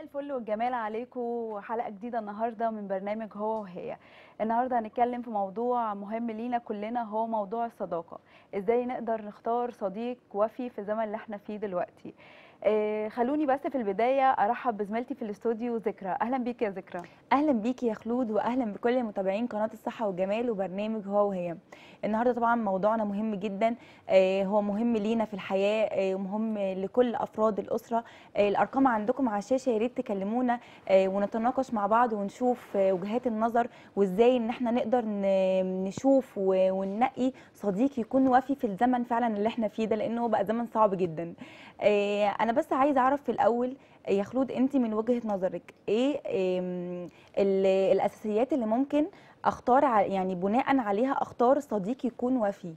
الفل والجمال عليكم حلقة جديدة النهاردة من برنامج هو وهي النهاردة هنتكلم في موضوع مهم لينا كلنا هو موضوع الصداقة ازاي نقدر نختار صديق وفي في الزمن اللي احنا فيه دلوقتي آه خلوني بس في البداية ارحب بزميلتي في الاستوديو ذكرى اهلا بيك يا ذكرى اهلا بيكي يا خلود واهلا بكل متابعين قناه الصحه والجمال وبرنامج هو وهي النهارده طبعا موضوعنا مهم جدا آه، هو مهم لينا في الحياه آه، ومهم لكل افراد الاسره آه، الارقام عندكم على الشاشه يا ريت تكلمونا آه، ونتناقش مع بعض ونشوف آه، وجهات النظر وازاي ان احنا نقدر ن- نشوف و- وننقي صديق يكون وفي في الزمن فعلا اللي احنا فيه ده لانه بقى زمن صعب جدا آه، انا بس عايزه اعرف في الاول يا خلود انت من وجهه نظرك ايه آم، ال- الاساسيات اللي ممكن اختار ع- يعني بناء عليها اختار صديق يكون وفي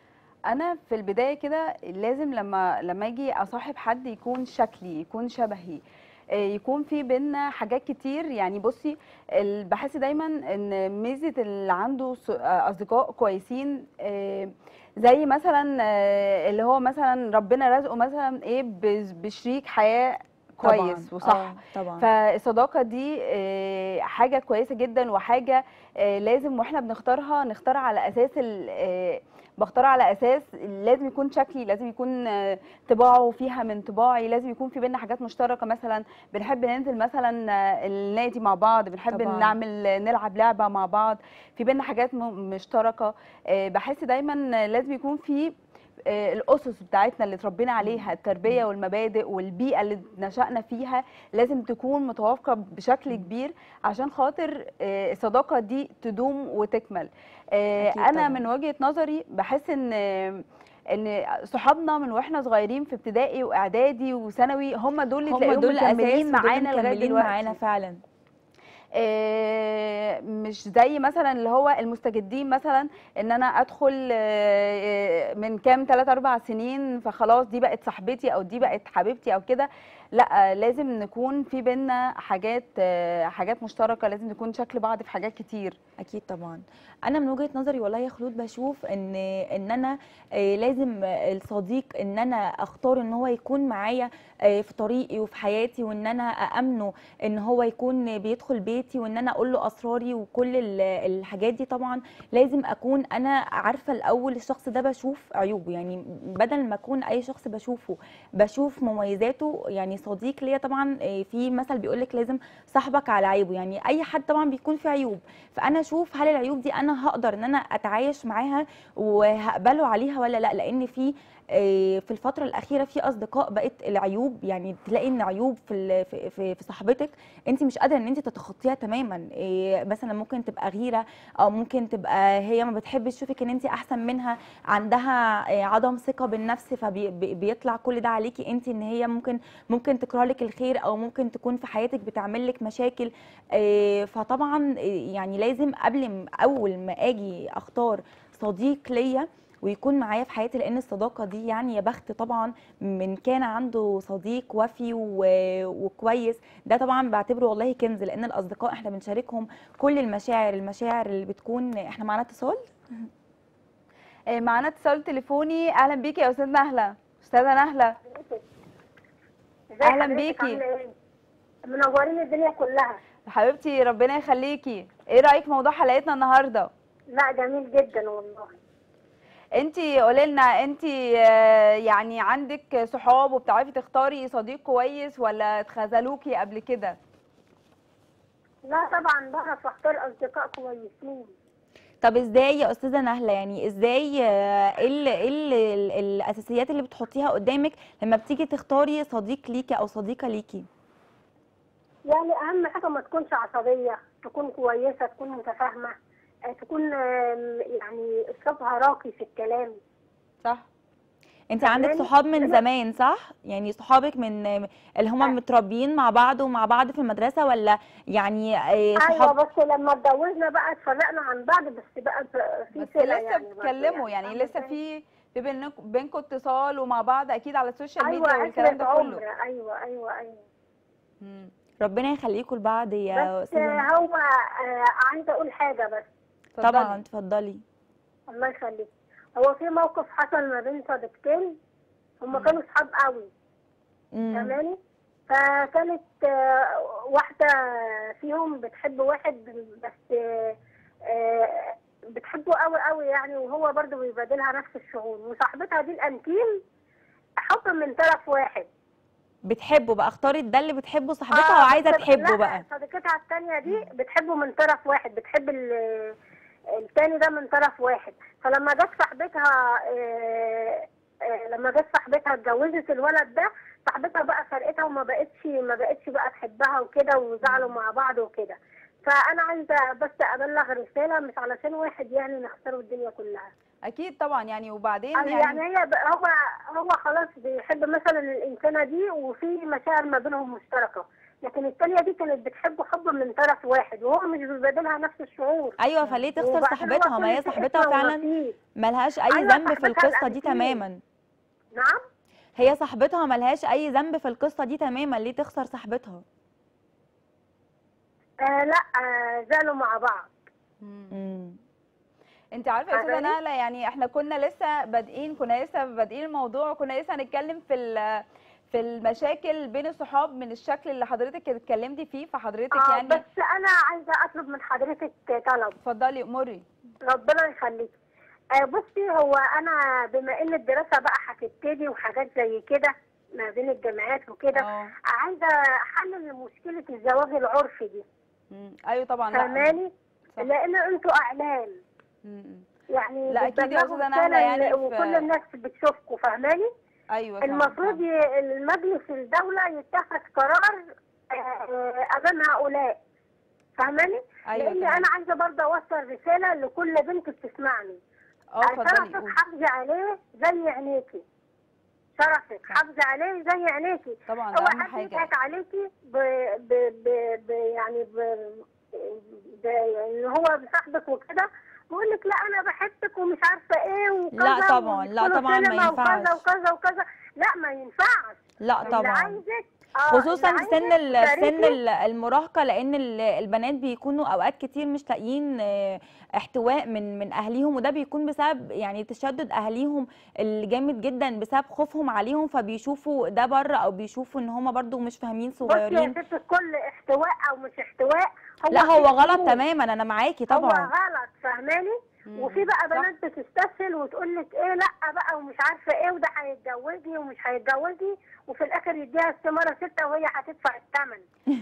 انا في البدايه كده لازم لما لما اجي اصاحب حد يكون شكلي يكون شبهي آه، يكون في بينا حاجات كتير يعني بصي ال- بحس دايما ان ميزه اللي عنده ص- آه، اصدقاء كويسين آه، زي مثلا آه، اللي هو مثلا ربنا رزقه مثلا ايه بز- بشريك حياه كويس طبعاً. وصح آه، طبعا فالصداقه دي آه، حاجه كويسه جدا وحاجه آه، لازم واحنا بنختارها نختار على اساس ال- آه، بختار على اساس لازم يكون شكلي لازم يكون آه، طباعه فيها من طباعي لازم يكون في بينا حاجات مشتركه مثلا بنحب ننزل مثلا آه، النادي مع بعض بنحب طبعاً. نعمل نلعب لعبه مع بعض في بينا حاجات م- مشتركه آه، بحس دايما لازم يكون في آه، الاسس بتاعتنا اللي اتربينا عليها التربيه والمبادئ والبيئه اللي نشأنا فيها لازم تكون متوافقه بشكل كبير عشان خاطر آه، الصداقه دي تدوم وتكمل آه، أكيد انا طبعاً. من وجهه نظري بحس ان ان صحابنا من واحنا صغيرين في ابتدائي واعدادي وثانوي هم دول اللي هم تلاقيهم دول الاساس مكملين ودول معانا لغايه مكملين دلوقتي معانا فعلا آه، مش زي مثلا اللي هو المستجدين مثلا ان انا ادخل آه، من كام 3 4 سنين فخلاص دي بقت صاحبتي او دي بقت حبيبتي او كده لا لازم نكون في بينا حاجات آه، حاجات مشتركه لازم نكون شكل بعض في حاجات كتير اكيد طبعا انا من وجهه نظري والله يا خلود بشوف ان ان انا آه، لازم الصديق ان انا اختار ان هو يكون معايا آه، في طريقي وفي حياتي وان انا امنه ان هو يكون بيدخل بيتي وان انا اقول له اسراري وكل ال- الحاجات دي طبعا لازم اكون انا عارفه الاول الشخص ده بشوف عيوبه يعني بدل ما اكون اي شخص بشوفه بشوف مميزاته يعني صديق ليا طبعا آه، في مثل بيقول لك لازم صاحبك على عيبه يعني اي حد طبعا بيكون فيه عيوب فانا اشوف هل العيوب دي انا هقدر ان انا اتعايش معاها وهقبله عليها ولا لا لان في آه، في الفترة الأخيرة في أصدقاء بقت العيوب يعني تلاقي إن عيوب في ال- في في, في صاحبتك أنت مش قادرة إن أنت تتخطيها تماما آه، مثلا ممكن تبقى غيرة أو ممكن تبقى هي ما بتحبش تشوفك إن أنت أحسن منها عندها آه، عدم ثقة بالنفس فبيطلع كل ده عليكي أنت إن هي ممكن ممكن تكره لك الخير أو ممكن تكون في حياتك بتعمل لك مشاكل آه، فطبعا آه، يعني لازم قبل م- أول ما أجي أختار صديق ليا ويكون معايا في حياتي لان الصداقه دي يعني يا بخت طبعا من كان عنده صديق وفي و- وكويس ده طبعا بعتبره والله كنز لان الاصدقاء احنا بنشاركهم كل المشاعر المشاعر اللي بتكون احنا معانا اتصال آه، معانا اتصال تليفوني اهلا بيكي يا استاذ نهله استاذه نهله ازي أهلاً حضرتك بيكي. عاملة إيه؟ منورين الدنيا كلها حبيبتي ربنا يخليكي ايه رايك في موضوع حلقتنا النهارده لا جميل جدا والله انت قولي لنا انت يعني عندك صحاب وبتعرفي تختاري صديق كويس ولا اتخذلوكي قبل كده لا طبعا بعرف اختار اصدقاء كويسين طب ازاي يا استاذه نهله يعني ازاي آه، ايه ال- ايه ال- ال- الاساسيات اللي بتحطيها قدامك لما بتيجي تختاري صديق ليكي او صديقه ليكي يعني اهم حاجه ما تكونش عصبيه تكون كويسه تكون متفاهمه آه، تكون آم، يعني اسلوبها راقي في الكلام صح انت عندك فاهماني؟ صحاب من أنا- زمان صح يعني صحابك من اللي هم آه. متربيين مع بعض ومع بعض في المدرسه ولا يعني آه، ايوه صحاب بس لما اتجوزنا بقى اتفرقنا عن بعض بس بقى ب- في بس صلة لسه يعني برضه بتتكلموا يعني فاهمة لسه إزاي؟ في في بينك- بينكم اتصال ومع بعض اكيد على السوشيال ايوه ميديا والكلام عشرة ده كله عمر ايوه ايوه ايوه مم. ربنا يخليكم لبعض يا بس استاذه نهلة. هو آه، عايزه اقول حاجه بس اتفضلي. طبعا اتفضلي الله يخليك هو في موقف حصل ما بين صديقتين هما مم. كانوا صحاب قوي مم. فاهماني فكانت آه، واحدة فيهم بتحب واحد بس آه، آه، بتحبه قوي قوي يعني وهو برضه بيبادلها نفس الشعور وصاحبتها دي الانتيم حب من طرف واحد بتحبه بقى اختارت ده اللي بتحبه صاحبتها آه، وعايزه بس- تحبه لا، بقى صديقتها التانية دي بتحبه من طرف واحد بتحب ال- التاني ده من طرف واحد فلما جت صاحبتها آه، آه، لما جت صاحبتها اتجوزت الولد ده صاحبتها بقى فرقتها وما بقتش ما بقتش بقى تحبها وكده وزعلوا مع بعض وكده فانا عايزه بس ابلغ رساله مش علشان واحد يعني نخسره الدنيا كلها اكيد طبعا يعني وبعدين يعني, يعني يعني هي ب- هو هو خلاص بيحب مثلا الانسانه دي وفي مشاعر ما بينهم مشتركه لكن الثانيه دي كانت بتحبه حب من طرف واحد وهو مش بيبادلها نفس الشعور ايوه فليه تخسر وبعدين صاحبتها هو ما هي كل شيء صاحبتها اسمه فعلا ونصيب. ملهاش اي أيوة، ذنب في صاحبتها القصه دي الأنتيم. تماما نعم هي صاحبتها ملهاش اي ذنب في القصه دي تماما ليه تخسر صاحبتها آه لا آه زعلوا مع بعض مم. امم انت عارفه يا استاذه فاهماني؟ نهله يعني احنا كنا لسه بادئين كنا لسه بادئين الموضوع كنا لسه هنتكلم في ال- في المشاكل بين الصحاب من الشكل اللي حضرتك اتكلمتي فيه فحضرتك آه يعني بس انا عايزه اطلب من حضرتك طلب اتفضلي امري ربنا يخليك آه بصي هو انا بما ان الدراسه بقى هتبتدي وحاجات زي كده ما بين الجامعات وكده اه عايزه حل مشكله الزواج العرفي دي مم. ايوه طبعا لا فاهماني صح. لان انتوا اعلام مم. يعني لا، أكيد يا بتبلغوا أستاذة نهلة رسالة يعني في- وكل الناس بتشوفكم فاهماني ايوه صح، المفروض صح. ي- المجلس الدولة يتخذ قرار آه، أمام هؤلاء فاهماني؟ ايوه لأن تمام. أنا عايزة برضه أوصل رسالة لكل بنت بتسمعني اه اتفضلي شرفك قولي. حافظي عليه زي عينيكي شرفك صح. حافظي عليه زي عينيكي طبعا ده هو اهم حد حاجه يضحك عليكي ب... ب... ب... ب... يعني ب... ب... ان هو بصاحبك وكده بيقول لك لا انا بحبك ومش عارفه ايه وكذا لا طبعا، لا ويدخلوا طبعا ما سينما ينفعش. وكذا وكذا وكذا لا ما ينفعش لا اللي طبعا عايزك آه، خصوصا اللي في سن عايزك ال- في سن تشاركي. ال- المراهقه لان ال- البنات بيكونوا اوقات كتير مش لاقيين آه، احتواء من من اهليهم وده بيكون بسبب يعني تشدد اهاليهم الجامد جدا بسبب خوفهم عليهم فبيشوفوا ده بره او بيشوفوا ان هم برضو مش فاهمين بصي يا صغيرين ست الكل احتواء او مش احتواء هو لا هو في غلط حدود. تماما انا معاكي هو طبعا غلط فاهماني مم. وفي بقى صح. بنات بتستسهل وتقول لك ايه لا بقى ومش عارفه ايه وده هيتجوزني ومش هيتجوزني وفي الاخر يديها الثمره سته وهي هتدفع الثمن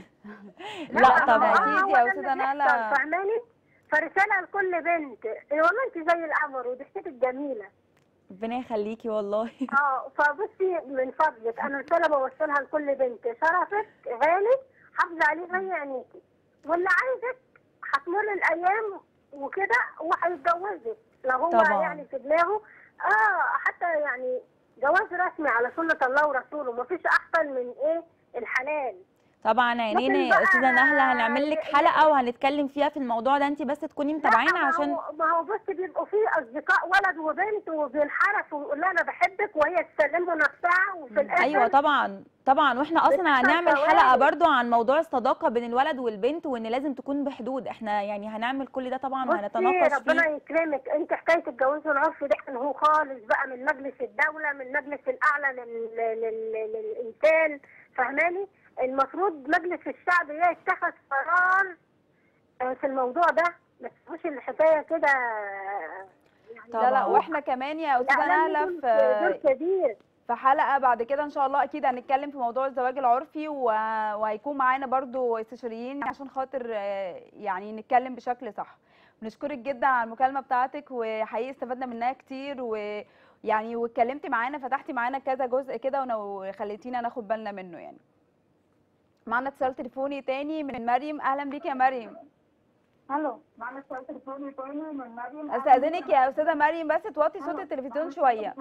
لا طبعاً. طبعا أكيد هو يا ده أستاذة اللي نهلة. بيحصل، فاهماني فرساله لكل بنت إيه والله انت زي القمر وضحكتك جميله ربنا يخليكي والله اه فبصي من فضلك انا رساله بوصلها لكل بنت شرفك غالي حافظي عليه زي عينيكي واللي عايزك هتمر الايام وكده وهيتجوزك لو هو طبعاً. يعني في دماغه اه حتى يعني جواز رسمي على سنه الله ورسوله مفيش احسن من ايه الحلال طبعا عينينا يا بقى استاذه نهله هنعمل لك ي- حلقه وهنتكلم فيها في الموضوع ده انت بس تكوني متابعانا لا، ما عشان هو ما هو بص بيبقوا في اصدقاء ولد وبنت وبينحرفوا ويقول لها انا بحبك وهي تسلمه نفسها وفي الاخر ايوه طبعا طبعا واحنا اصلا بتحصل هنعمل كوارث. حلقه برضو عن موضوع الصداقه بين الولد والبنت وان لازم تكون بحدود احنا يعني هنعمل كل ده طبعا بصي وهنتناقش ربنا فيه يكرمك انت حكايه الجواز العرفي ده كان هو خالص بقى من مجلس الدوله من مجلس الاعلى لل... لل... للانسان فاهماني المفروض مجلس الشعب يتخذ قرار آه، في الموضوع ده ما تسيبوش الحكايه كده يعني لا لا طبعاً. واحنا كمان يا استاذه الإعلام نهله ليه في دور كبير في حلقه بعد كده ان شاء الله اكيد هنتكلم في موضوع الزواج العرفي و... وهيكون معانا برضو استشاريين عشان خاطر آه، يعني نتكلم بشكل صح بنشكرك جدا على المكالمه بتاعتك وحقيقي استفدنا منها كتير ويعني واتكلمتي معانا فتحتي معانا كذا جزء كده ون- وخليتينا ناخد بالنا منه يعني معانا اتصال تليفوني تاني من مريم اهلا بيك يا مريم الو معنا سؤال تليفوني تاني من مريم استاذنك يا استاذه مريم بس توطي صوت التلفزيون شويه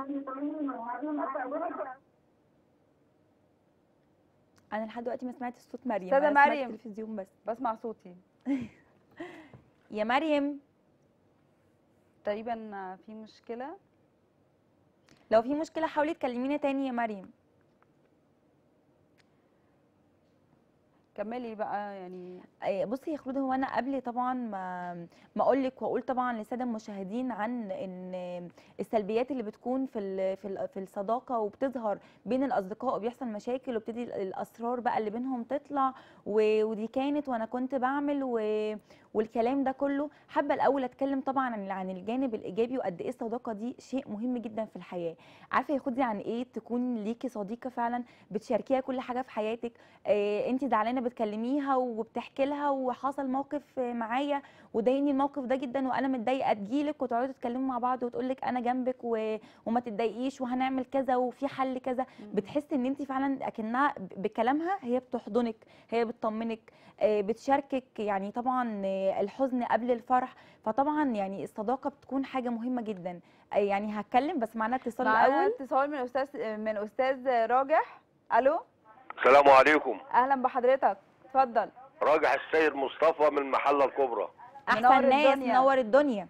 انا لحد دلوقتي ما سمعتش صوت مريم أستاذة أنا سمعت مريم. التلفزيون بس بسمع صوتي يا مريم تقريبا في مشكله لو في مشكله حاولي تكلمينا تاني يا مريم كملي بقى يعني آه، بصي يا خلود هو انا قبل طبعا ما ما اقول لك واقول طبعا للساده المشاهدين عن ان السلبيات اللي بتكون في ال- في ال- في الصداقه وبتظهر بين الاصدقاء وبيحصل مشاكل وبتبتدي الاسرار بقى اللي بينهم تطلع و- ودي كانت وانا كنت بعمل و- والكلام ده كله حابه الاول اتكلم طبعا عن عن الجانب الايجابي وقد ايه الصداقه دي شيء مهم جدا في الحياه عارفه يا خدي عن ايه تكون ليكي صديقه فعلا بتشاركيها كل حاجه في حياتك آه، انت زعلانه بتكلميها وبتحكي لها وحصل موقف آه، معايا وضايقني الموقف ده جدا وانا متضايقه تجيلك وتقعدوا تتكلموا مع بعض وتقول لك انا جنبك و... وما تتضايقيش وهنعمل كذا وفي حل كذا بتحسي ان انت فعلا اكنها ب- بكلامها هي بتحضنك هي بتطمنك آه، بتشاركك يعني طبعا آه، الحزن قبل الفرح فطبعا يعني الصداقه بتكون حاجه مهمه جدا آه، يعني هتكلم بس معانا اتصال معانا الاول اتصال من استاذ من استاذ راجح الو السلام عليكم اهلا بحضرتك اتفضل راجح السيد مصطفى من المحلة الكبرى احسن منور ناس الدنيا. منور الدنيا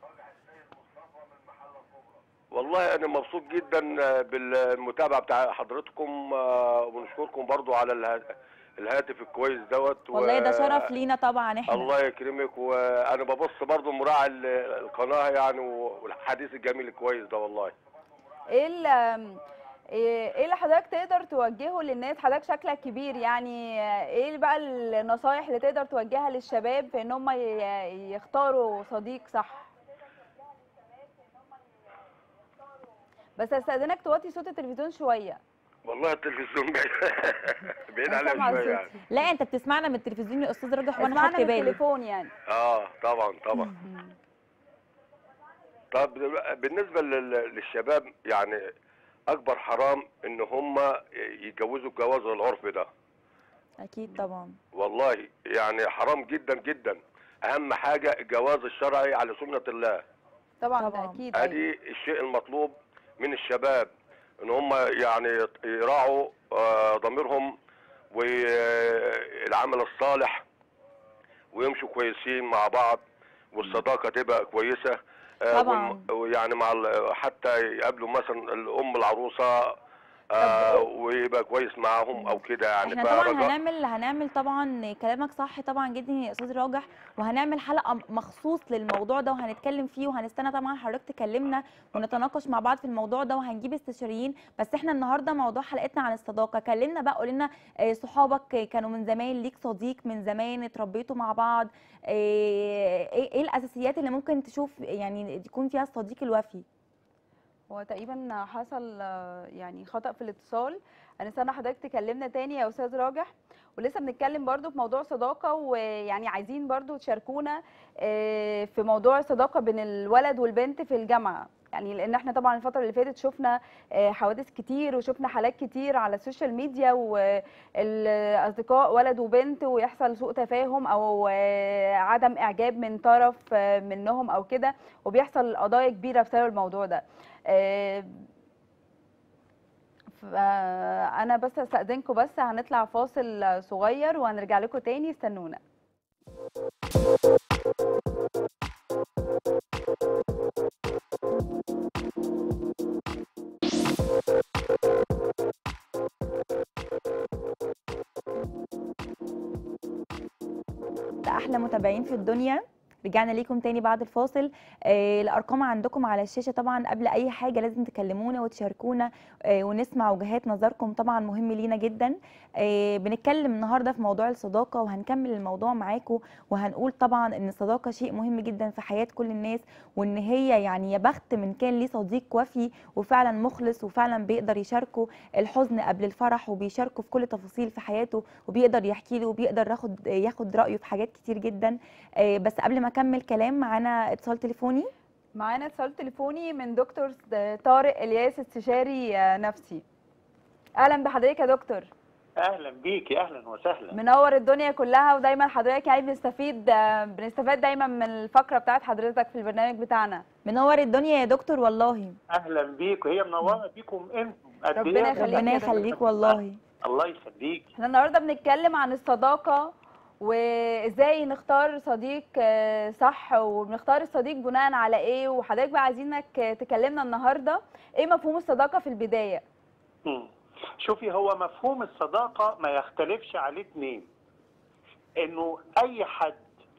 والله انا مبسوط جدا بالمتابعة بتاع حضرتكم آه، ونشكركم برضو على اله- الهاتف الكويس دوت و- والله ده شرف لينا طبعا احنا الله يكرمك وانا ببص برضو مراعي ال- القناة يعني والحديث الجميل الكويس ده والله ايه ال ايه إيه اللي حضرتك تقدر توجهه للناس حضرتك شكلك كبير يعني ايه بقى النصايح اللي تقدر توجهها للشباب في ان هم ي- يختاروا صديق صح بس استاذنك توطي صوت التلفزيون شويه والله التلفزيون بعيد بعيد أنا عليا سامعة شوية صوتي. يعني لا انت بتسمعنا من التلفزيون يا استاذ راجح وانا اسمعنا خدت من بالي التليفون يعني اه طبعا طبعا طب بالنسبة لل- للشباب يعني أكبر حرام إن هم يتجوزوا الجواز العرفي ده اكيد طبعا والله يعني حرام جدا جدا أهم حاجة الجواز الشرعي على سنة الله طبعا ده طبعاً. اكيد أيوة. ادي الشيء المطلوب من الشباب ان هم يعني يراعوا آه، ضميرهم والعمل الصالح ويمشوا كويسين مع بعض والصداقه تبقى كويسه آه، طبعاً. والم- ويعني مع ال- حتى يقابلوا مثلا الام العروسه آه، ويبقى كويس معاهم او كده يعني احنا طبعا فرجاء- هنعمل هنعمل طبعا كلامك صح طبعا جدا يا استاذ راجح وهنعمل حلقه مخصوص للموضوع ده وهنتكلم فيه وهنستنى طبعا حضرتك تكلمنا ونتناقش مع بعض في الموضوع ده وهنجيب استشاريين بس احنا النهارده موضوع حلقتنا عن الصداقه كلمنا بقى قول لنا آه، صحابك كانوا من زمان ليك صديق من زمان اتربيتوا مع بعض آه، ايه إيه الاساسيات اللي ممكن تشوف يعني يكون فيها الصديق الوفي هو تقريبا حصل آه، يعني خطأ في الاتصال هنستنى حضرتك تكلمنا تاني يا استاذ راجح ولسه بنتكلم برضو في موضوع صداقة ويعني عايزين برضو تشاركونا آه، في موضوع الصداقة بين الولد والبنت في الجامعة يعني لان احنا طبعا الفترة اللي فاتت شفنا آه، حوادث كتير وشفنا حالات كتير على السوشيال ميديا والاصدقاء ولد وبنت ويحصل سوء تفاهم او آه، عدم اعجاب من طرف آه، منهم او كده وبيحصل قضايا كبيرة بسبب الموضوع ده آه، فانا بس استاذنكم بس هنطلع فاصل صغير وهنرجع لكم تاني استنونا ده احلى متابعين في الدنيا رجعنا ليكم تاني بعد الفاصل آه الارقام عندكم على الشاشه طبعا قبل اي حاجه لازم تكلمونا وتشاركونا آه ونسمع وجهات نظركم طبعا مهم لينا جدا آه بنتكلم النهارده في موضوع الصداقه وهنكمل الموضوع معاكم وهنقول طبعا ان الصداقه شيء مهم جدا في حياه كل الناس وان هي يعني يا بخت من كان ليه صديق وفي وفعلا مخلص وفعلا بيقدر يشاركه الحزن قبل الفرح وبيشاركه في كل تفاصيل في حياته وبيقدر يحكي له وبيقدر ياخد ياخد رايه في حاجات كتير جدا آه، بس قبل ما اكمل كلام معانا اتصال تليفوني معانا اتصال تليفوني من دكتور طارق الياس استشاري آه، نفسي اهلا بحضرتك يا دكتور اهلا بيكي اهلا وسهلا منور الدنيا كلها ودايما حضرتك يعني بنستفيد آه، بنستفاد دايما من الفقره بتاعت حضرتك في البرنامج بتاعنا منور الدنيا يا دكتور والله اهلا بيكم هي منوره بيكم انتم قد ربنا إيه؟ يخليك ربنا يا دكتور. يخليك والله الله يخليك احنا النهارده بنتكلم عن الصداقه وازاي نختار صديق آه، صح وبنختار الصديق بناء على ايه وحضرتك بقى عايزينك آه، تكلمنا النهارده ايه مفهوم الصداقه في البدايه مم. شوفي هو مفهوم الصداقه ما يختلفش عليه اتنين انه اي حد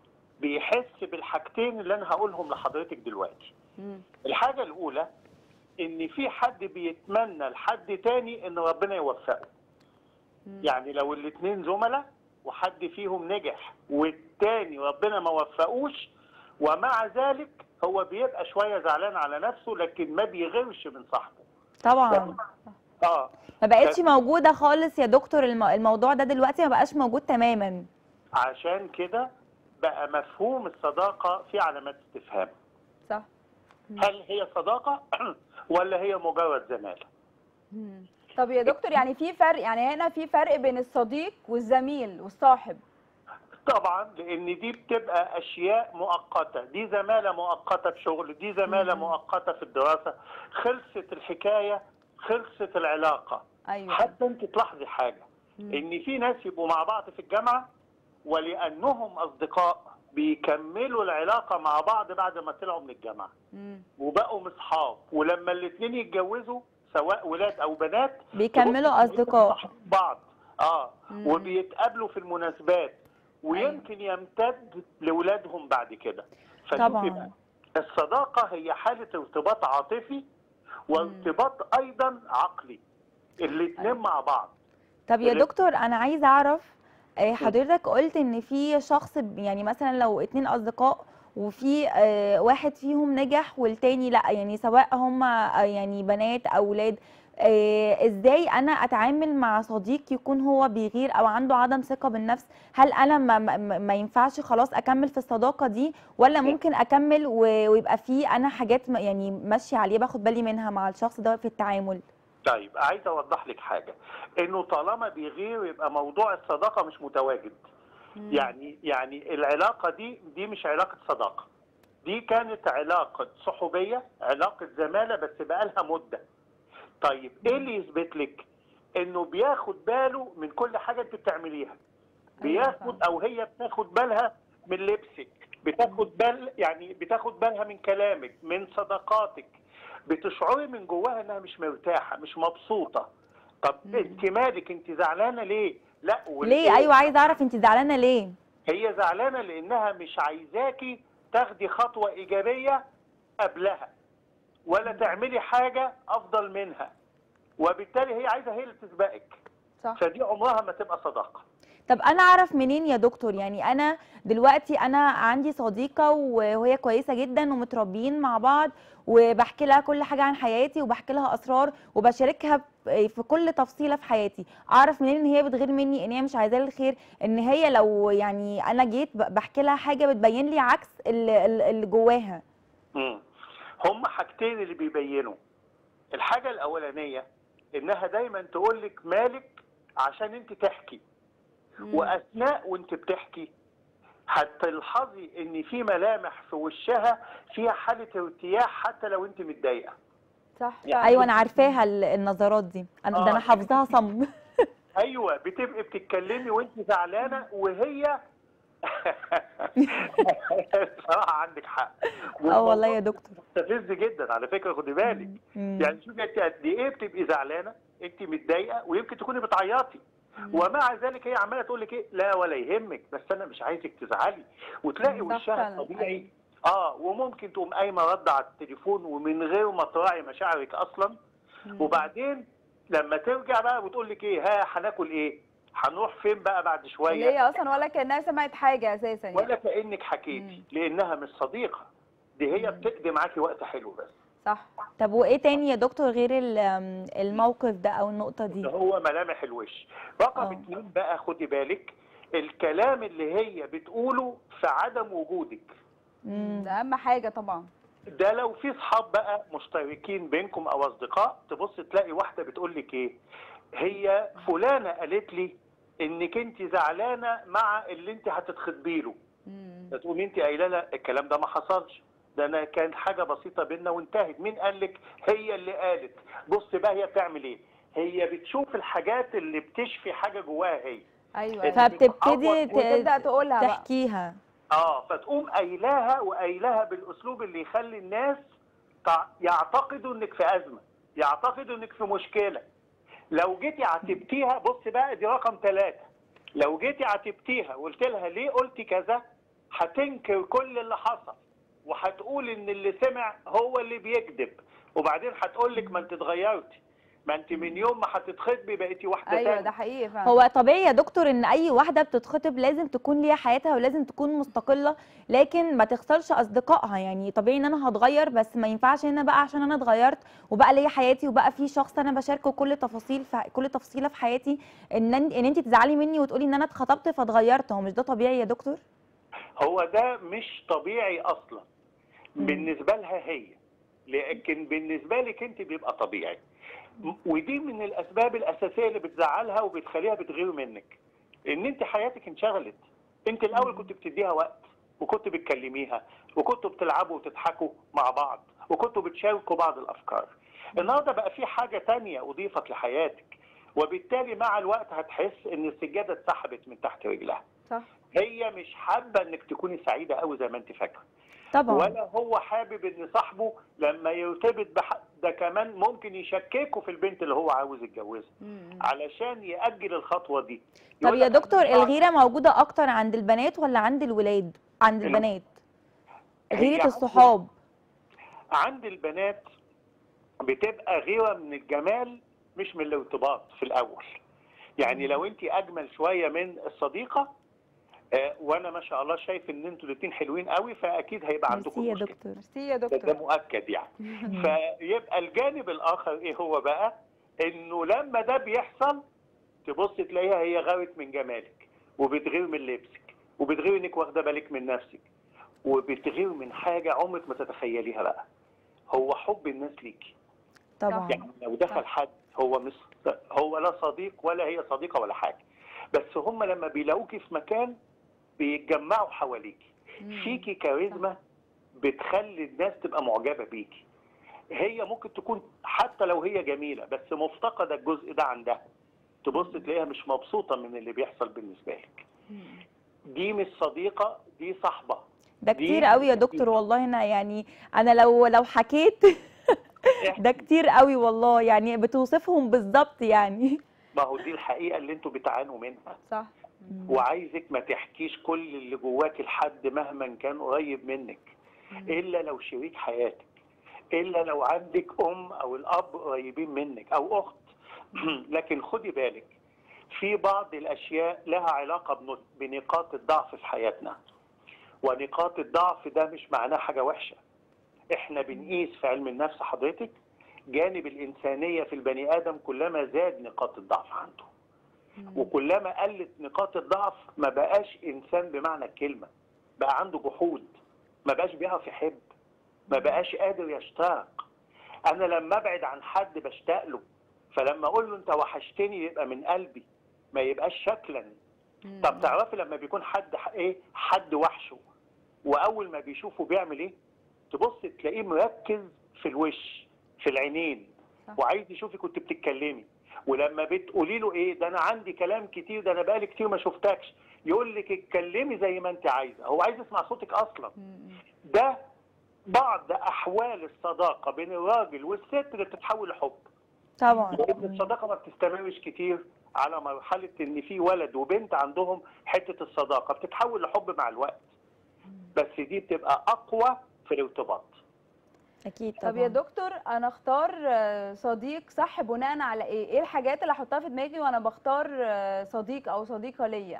بيحس بالحاجتين اللي انا هقولهم لحضرتك دلوقتي مم. الحاجه الاولى ان في حد بيتمنى لحد تاني ان ربنا يوفقه مم. يعني لو الاثنين زملاء وحد فيهم نجح والتاني ربنا ما وفقوش ومع ذلك هو بيبقى شويه زعلان على نفسه لكن ما بيغيرش من صاحبه طبعا اه ما بقتش موجوده خالص يا دكتور الم- الموضوع ده دلوقتي ما بقاش موجود تماما عشان كده بقى مفهوم الصداقه في علامات استفهام صح هل هي صداقه ولا هي مجرد زماله مم. طب يا دكتور يعني في فرق يعني هنا في فرق بين الصديق والزميل والصاحب طبعا لان دي بتبقى اشياء مؤقته دي زماله مؤقته في شغل دي زماله مم. مؤقته في الدراسه خلصت الحكايه خلصت العلاقه ايوه حتى انت تلاحظي حاجه مم. ان في ناس يبقوا مع بعض في الجامعه ولانهم اصدقاء بيكملوا العلاقه مع بعض بعد ما طلعوا من الجامعه مم. وبقوا مصحاب ولما الاثنين يتجوزوا سواء ولاد او بنات بيكملوا تبص اصدقاء صاحبين بعض اه مم. وبيتقابلوا في المناسبات ويمكن يمتد لاولادهم بعد كده فشوفي طبعاً. بقى، الصداقه هي حاله ارتباط عاطفي وارتباط ايضا عقلي الاثنين أيوة. مع بعض طب يا اللي- دكتور انا عايزه اعرف آه، حضرتك قلت ان في شخص ب- يعني مثلا لو اتنين اصدقاء وفي آه، واحد فيهم نجح والتاني لا يعني سواء هم يعني بنات او ولاد آه، ازاي انا اتعامل مع صديق يكون هو بيغير او عنده عدم ثقة بالنفس هل انا ما, ما, ما ينفعش خلاص اكمل في الصداقة دي ولا ممكن اكمل و- ويبقى في انا حاجات م- يعني ماشية عليه باخد بالي منها مع الشخص ده في التعامل طيب عايز اوضح لك حاجه انه طالما بيغير يبقى موضوع الصداقه مش متواجد مم. يعني يعني العلاقه دي دي مش علاقه صداقه دي كانت علاقه صحوبيه علاقه زماله بس بقالها مده طيب ايه اللي يثبت لك انه بياخد باله من كل حاجه انت بتعمليها بياخد او هي بتاخد بالها من لبسك بتاخد بال يعني بتاخد بالها من كلامك من صداقاتك بتشعري من جواها انها مش مرتاحه مش مبسوطه طب مم. انت مالك انت زعلانه ليه لا ليه والإيه؟ ايوه عايزه اعرف انت زعلانه ليه هي زعلانه لانها مش عايزاكي تاخدي خطوه ايجابيه قبلها ولا تعملي حاجه افضل منها وبالتالي هي عايزه هي اللي تسبقك صح فدي عمرها ما تبقى صداقه طب انا اعرف منين يا دكتور يعني انا دلوقتي انا عندي صديقه وهي كويسه جدا ومتربيين مع بعض وبحكي لها كل حاجه عن حياتي وبحكي لها اسرار وبشاركها في في كل تفصيله في حياتي اعرف منين ان هي بتغير مني ان هي مش عايزه لي الخير ان هي لو يعني انا جيت ب- بحكي لها حاجه بتبين لي عكس اللي, اللي جواها مم. هم حاجتين اللي بيبينوا الحاجه الاولانيه انها دايما تقول لك مالك عشان انت تحكي مم. واثناء وانت بتحكي هتلحظي ان في ملامح في وشها فيها حاله ارتياح حتى لو انت متضايقه صح يعني- ايوه انا عارفاها ال- النظرات دي انا ده آه. انا حافظاها صم ايوه بتبقي بتتكلمي وانت زعلانه وهي بصراحه عندك حق اه والله يا دكتور مستفز جدا على فكره خدي بالك مم. يعني شوفي انت قد ايه بتبقي زعلانه انت متضايقه ويمكن تكوني بتعيطي ومع ذلك هي عماله تقول لك ايه لا ولا يهمك بس انا مش عايزك تزعلي وتلاقي صح وشها فعلا، طبيعي اه وممكن تقوم قايمه رد على التليفون ومن غير ما تراعي مشاعرك اصلا مم. وبعدين لما ترجع بقى بتقول لك ايه ها هناكل ايه هنروح فين بقى بعد اللي شويه هي اصلا ولا كانها سمعت حاجه اساسا يعني ولا كانك حكيتي مم. لانها مش صديقه دي هي مم. بتقضي معاكي وقت حلو بس صح طب وايه تاني يا دكتور غير ال- أم، الموقف ده او النقطه دي اللي هو ملامح الوش رقم آه. اتنين بقى خدي بالك الكلام اللي هي بتقوله في عدم وجودك مم. ده اهم حاجه طبعا ده لو في صحاب بقى مشتركين بينكم او اصدقاء تبص تلاقي واحده بتقول لك ايه هي فلانه قالت لي انك انت زعلانه مع اللي انت هتتخطبي له مم. فتقومي انت قايله لها الكلام ده ما حصلش ده انا كان حاجه بسيطه بينا وانتهت مين قال لك هي اللي قالت بص بقى هي بتعمل ايه هي بتشوف الحاجات اللي بتشفي حاجه جواها هي ايوه فبتبتدي وتبدا ت- تقولها بقى تحكيها اه فتقوم قايلاها وقايلاها بالاسلوب اللي يخلي الناس تع- يعتقدوا انك في ازمه يعتقدوا انك في مشكله لو جيتي عاتبتيها بص بقى دي رقم ثلاثه لو جيتي عاتبتيها وقلت لها ليه قلتي كذا هتنكر كل اللي حصل وهتقول ان اللي سمع هو اللي بيكذب وبعدين هتقول لك ما انت اتغيرتي ما انت من يوم ما هتتخطبي بقيتي واحده ايوه تانية ده حقيقي فعلا هو طبيعي يا دكتور ان اي واحده بتتخطب لازم تكون ليها حياتها ولازم تكون مستقله لكن ما تخسرش اصدقائها يعني طبيعي ان انا هتغير بس ما ينفعش هنا بقى عشان انا اتغيرت وبقى ليا حياتي وبقى في شخص انا بشاركه كل تفاصيل في كل تفصيله في حياتي ان ان انت تزعلي مني وتقولي ان انا اتخطبت فاتغيرت هو مش ده طبيعي يا دكتور هو ده مش طبيعي اصلا مم. بالنسبه لها هي لكن بالنسبه لك انت بيبقى طبيعي م- ودي من الاسباب الاساسيه اللي بتزعلها وبتخليها بتغير منك ان انت حياتك انشغلت انت الاول كنت بتديها وقت وكنت بتكلميها وكنتوا بتلعبوا وتضحكوا مع بعض وكنتوا بتشاركوا بعض الافكار النهارده بقى في حاجه تانية اضيفت لحياتك وبالتالي مع الوقت هتحس ان السجاده اتسحبت من تحت رجلها صح هي مش حابه انك تكوني سعيده قوي زي ما انت فاكره طبعا ولا هو حابب ان صاحبه لما يرتبط بحد ده كمان ممكن يشككه في البنت اللي هو عاوز يتجوزها مم. علشان يأجل الخطوه دي طب يقول يا لك أنا دكتور مش هعرف- الغيره موجوده اكتر عند البنات ولا عند الولاد عند الم- البنات هي غيره عند- الصحاب عند البنات بتبقى غيره من الجمال مش من الارتباط في الاول يعني لو انت اجمل شويه من الصديقه آه، وانا ما شاء الله شايف ان انتوا الاثنين حلوين قوي فاكيد هيبقى عندكم ميرسي يا مشكله دكتور ميرسي يا ده, ده دكتور مؤكد يعني فيبقى الجانب الاخر ايه هو بقى انه لما ده بيحصل تبص تلاقيها هي غارت من جمالك وبتغير من لبسك وبتغير انك واخده بالك من نفسك وبتغير من حاجه عمرك ما تتخيليها بقى هو حب الناس ليكي طبعا يعني لو دخل حد هو مش هو لا صديق ولا هي صديقه ولا حاجه بس هم لما بيلاقوكي في مكان بيتجمعوا حواليكي مم. فيكي كاريزما بتخلي الناس تبقى معجبه بيكي هي ممكن تكون حتى لو هي جميله بس مفتقده الجزء ده عندها تبص تلاقيها مش مبسوطه من اللي بيحصل بالنسبه لك مم. دي مش صديقه دي صاحبه ده دي كتير قوي يا دكتور والله انا يعني انا لو لو حكيت ده كتير قوي والله يعني بتوصفهم بالظبط يعني ما هو دي الحقيقه اللي انتوا بتعانوا منها صح وعايزك ما تحكيش كل اللي جواك لحد مهما كان قريب منك الا لو شريك حياتك الا لو عندك ام او الاب قريبين منك او اخت لكن خدي بالك في بعض الاشياء لها علاقه بن- بنقاط الضعف في حياتنا ونقاط الضعف ده مش معناه حاجه وحشه احنا بنقيس في علم النفس حضرتك جانب الانسانيه في البني ادم كلما زاد نقاط الضعف عنده وكلما قلت نقاط الضعف ما بقاش انسان بمعنى الكلمه بقى عنده جحود ما بقاش بيعرف يحب ما بقاش قادر يشتاق انا لما ابعد عن حد بشتاق له فلما اقول له انت وحشتني يبقى من قلبي ما يبقاش شكلا مم. طب تعرفي لما بيكون حد ح- ايه حد وحشه واول ما بيشوفه بيعمل ايه تبص تلاقيه مركز في الوش في العينين صح. وعايز يشوفك كنت بتتكلمي ولما بتقولي له ايه ده انا عندي كلام كتير ده انا بقالي كتير ما شفتكش يقول لك اتكلمي زي ما انت عايزه هو عايز يسمع صوتك اصلا مم. ده بعض احوال الصداقه بين الراجل والست اللي بتتحول لحب طبعا لان الصداقه ما بتستمرش كتير على مرحله ان في ولد وبنت عندهم حته الصداقه بتتحول لحب مع الوقت بس دي بتبقى اقوى في الارتباط اكيد طب يا طبعا دكتور انا اختار آه، صديق صح بناء على ايه ايه الحاجات اللي احطها في دماغي وانا بختار آه، صديق او صديقه ليا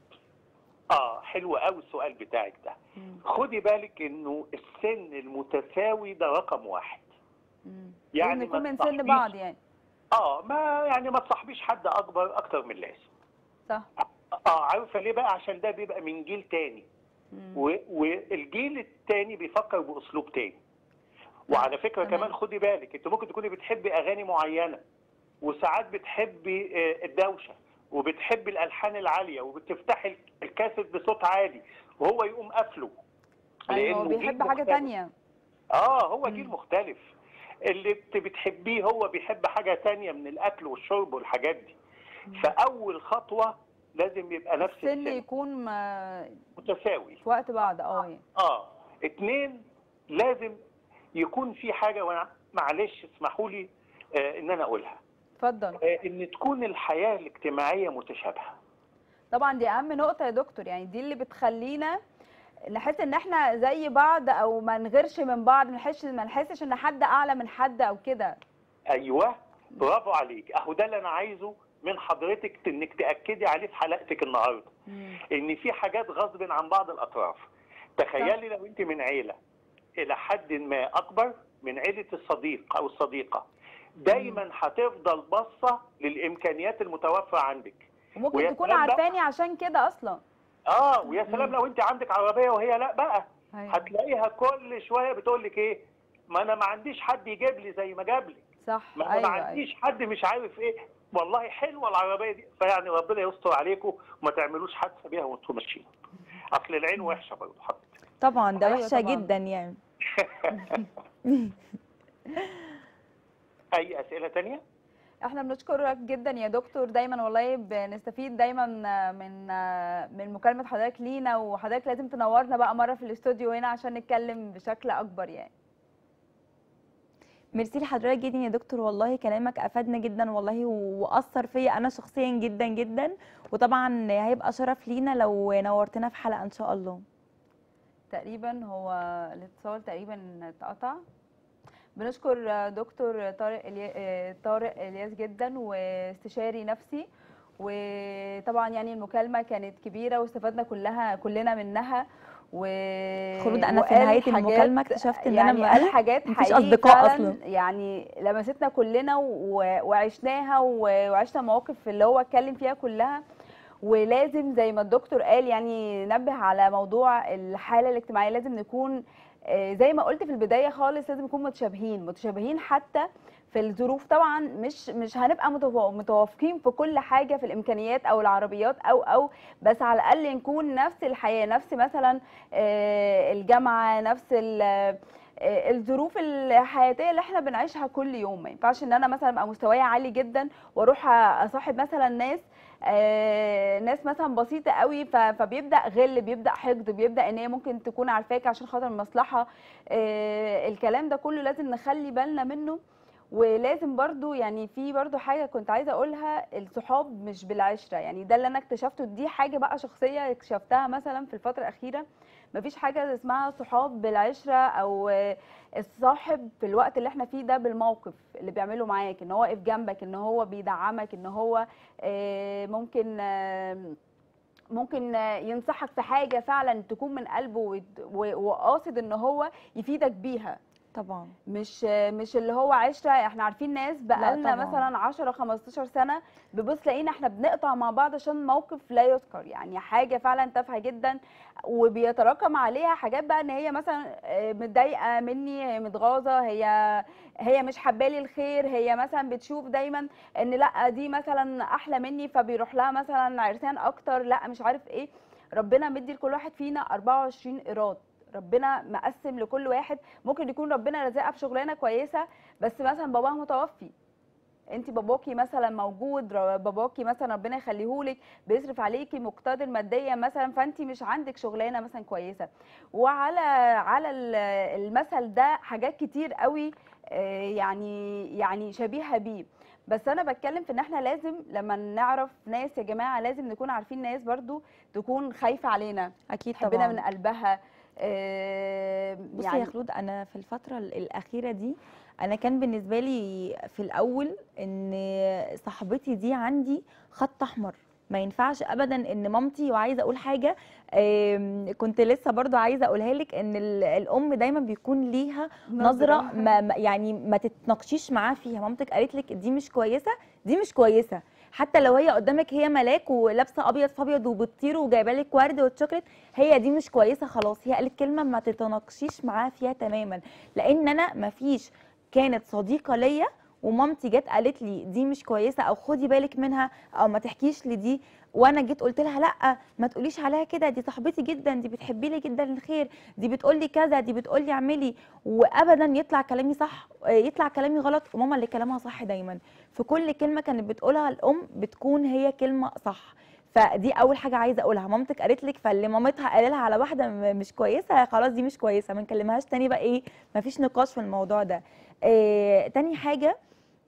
اه حلو قوي السؤال بتاعك ده مم. خدي بالك انه السن المتساوي ده رقم واحد مم. يعني لازم نكون ما من سن تصاحبيش- بعض يعني اه ما يعني ما تصاحبيش حد اكبر اكتر من اللازم صح اه عارفه ليه بقى عشان ده بيبقى من جيل تاني مم. و- والجيل التاني بيفكر باسلوب تاني وعلى فكره تمام. كمان خدي بالك انت ممكن تكوني بتحبي اغاني معينه وساعات بتحبي آه، الدوشه وبتحبي الالحان العاليه وبتفتحي الكاسيت بصوت عالي وهو يقوم قافله ايوه هو لأنه جيل بيحب حاجه مختلف. تانية اه هو جيل مم. مختلف اللي انت بتحبيه هو بيحب حاجه تانية من الاكل والشرب والحاجات دي فاول خطوه لازم يبقى نفس السن السن يكون ما- متساوي في وقت بعض اه يعني اه اتنين لازم يكون في حاجه وانا معلش اسمحوا لي آه ان انا اقولها اتفضل آه ان تكون الحياه الاجتماعيه متشابهه طبعا دي اهم نقطه يا دكتور يعني دي اللي بتخلينا نحس ان احنا زي بعض او ما نغيرش من بعض ما نحسش ما نحسش ان حد اعلى من حد او كده ايوه برافو عليك اهو ده اللي انا عايزه من حضرتك انك تاكدي عليه في حلقتك النهارده ان في حاجات غصب عن بعض الاطراف تخيلي لو انت من عيله الى حد ما اكبر من عيله الصديق او الصديقه دايما هتفضل باصه للامكانيات المتوفره عندك وممكن ويا تكون سلام بقى. عارفاني عشان كده اصلا اه ويا سلام لو انت عندك عربيه وهي لا بقى أيوة. هتلاقيها كل شويه بتقول لك ايه ما انا ما عنديش حد يجيب لي زي ما جاب لي صح ما انا ما ايوه ايوه عنديش حد مش عارف ايه والله حلوه العربيه دي فيعني ربنا يستر عليكم وما تعملوش حادثه بيها وانتم ماشيين اصل العين وحشه برضه حضرتك طبعا ده أيوة وحشه طبعاً. جدا يعني اي اسئله تانية احنا بنشكرك جدا يا دكتور دايما والله بنستفيد دايما من من مكالمه حضرتك لينا وحضرتك لازم تنورنا بقى مره في الاستوديو هنا عشان نتكلم بشكل اكبر يعني ميرسي لحضرتك جدا يا دكتور والله كلامك افادنا جدا والله واثر فيا انا شخصيا جدا جدا وطبعا هيبقى شرف لينا لو نورتنا في حلقه ان شاء الله تقريبا هو الاتصال تقريبا اتقطع بنشكر دكتور طارق إلي... آه، طارق الياس جدا واستشاري نفسي وطبعا يعني المكالمه كانت كبيره واستفدنا كلها كلنا منها و خلود أنا في وقال نهاية حاجات- المكالمة اكتشفت إن أنا يعني ما- قال حاجات مفيش حقيقي أصدقاء فعلاً أصلاً. يعني لمستنا كلنا و... وعشناها و... وعشنا المواقف اللي هو اتكلم فيها كلها ولازم زي ما الدكتور قال يعني نبه على موضوع الحاله الاجتماعيه لازم نكون آه، زي ما قلت في البدايه خالص لازم نكون متشابهين متشابهين حتى في الظروف طبعا مش مش هنبقى متوا- متوافقين في كل حاجه في الامكانيات او العربيات او او بس على الاقل نكون نفس الحياه نفس مثلا آه، الجامعه نفس ال- آه، الظروف الحياتيه اللي احنا بنعيشها كل يوم ما ينفعش ان انا مثلا ابقى مستواي عالي جدا واروح اصاحب مثلا ناس آه، ناس مثلا بسيطه قوي ف- فبيبدا غل بيبدا حقد بيبدا ان هي ممكن تكون عارفاك عشان خاطر المصلحه آه، الكلام ده كله لازم نخلي بالنا منه ولازم برضو يعني في برضو حاجة كنت عايزة أقولها الصحاب مش بالعشرة يعني ده اللي أنا اكتشفته دي حاجة بقى شخصية اكتشفتها مثلا في الفترة الأخيرة مفيش حاجة اسمها صحاب بالعشرة أو آه، الصاحب في الوقت اللي احنا فيه ده بالموقف اللي بيعمله معاك ان هو واقف جنبك ان هو بيدعمك ان هو آه، ممكن آه، ممكن آه، ينصحك في حاجة فعلا تكون من قلبه ويد- و- وقاصد ان هو يفيدك بيها طبعا مش مش اللي هو عشره احنا عارفين ناس بقالنا طبعاً. مثلا 10 15 سنه ببص لقينا احنا بنقطع مع بعض عشان موقف لا يذكر يعني حاجه فعلا تافهه جدا وبيتراكم عليها حاجات بقى ان هي مثلا آه، متضايقه مني هي متغاظه هي هي مش حبالي الخير هي مثلا بتشوف دايما ان لا دي مثلا احلى مني فبيروح لها مثلا عرسان اكتر لا مش عارف ايه ربنا مدي لكل واحد فينا 24 ايراد ربنا مقسم لكل واحد ممكن يكون ربنا رزقها بشغلانه كويسه بس مثلا باباها متوفي انت باباكي مثلا موجود ر- باباكي مثلا ربنا يخليهولك بيصرف عليكي مقتدر ماديا مثلا فانت مش عندك شغلانه مثلا كويسه وعلى على ال- المثل ده حاجات كتير قوي آه، يعني يعني شبيهه بيه بس انا بتكلم في ان احنا لازم لما نعرف ناس يا جماعه لازم نكون عارفين ناس برضو تكون خايفه علينا اكيد تحبنا طبعا من قلبها آه، بصي يا خلود انا في الفتره ال- الاخيره دي انا كان بالنسبه لي في الاول ان صاحبتي دي عندي خط احمر ما ينفعش ابدا ان مامتي وعايزه اقول حاجه آم، كنت لسه برضو عايزه اقولها لك ان ال- الام دايما بيكون ليها نظره ما ما- يعني ما تتناقشيش معاها فيها مامتك قالت لك دي مش كويسه دي مش كويسه حتى لو هي قدامك هي ملاك ولابسه ابيض في ابيض وبتطير وجايبه لك ورد وشوكليت هي دي مش كويسه خلاص هي قالت كلمه ما تتناقشيش معاها فيها تماما لان انا ما فيش كانت صديقه ليا ومامتي جت قالت لي دي مش كويسه او خدي بالك منها او ما تحكيش لدي وانا جيت قلت لها لا ما تقوليش عليها كده دي صاحبتي جدا دي بتحبي لي جدا الخير دي بتقول لي كذا دي بتقول لي اعملي وابدا يطلع كلامي صح آه، يطلع كلامي غلط وماما اللي كلامها صح دايما في كل كلمه كانت بتقولها الام بتكون هي كلمه صح فدي اول حاجه عايزه اقولها مامتك قالت لك فاللي مامتها قال لها على واحده م- مش كويسه خلاص دي مش كويسه ما نكلمهاش تاني بقى ايه مفيش نقاش في الموضوع ده آه تاني حاجه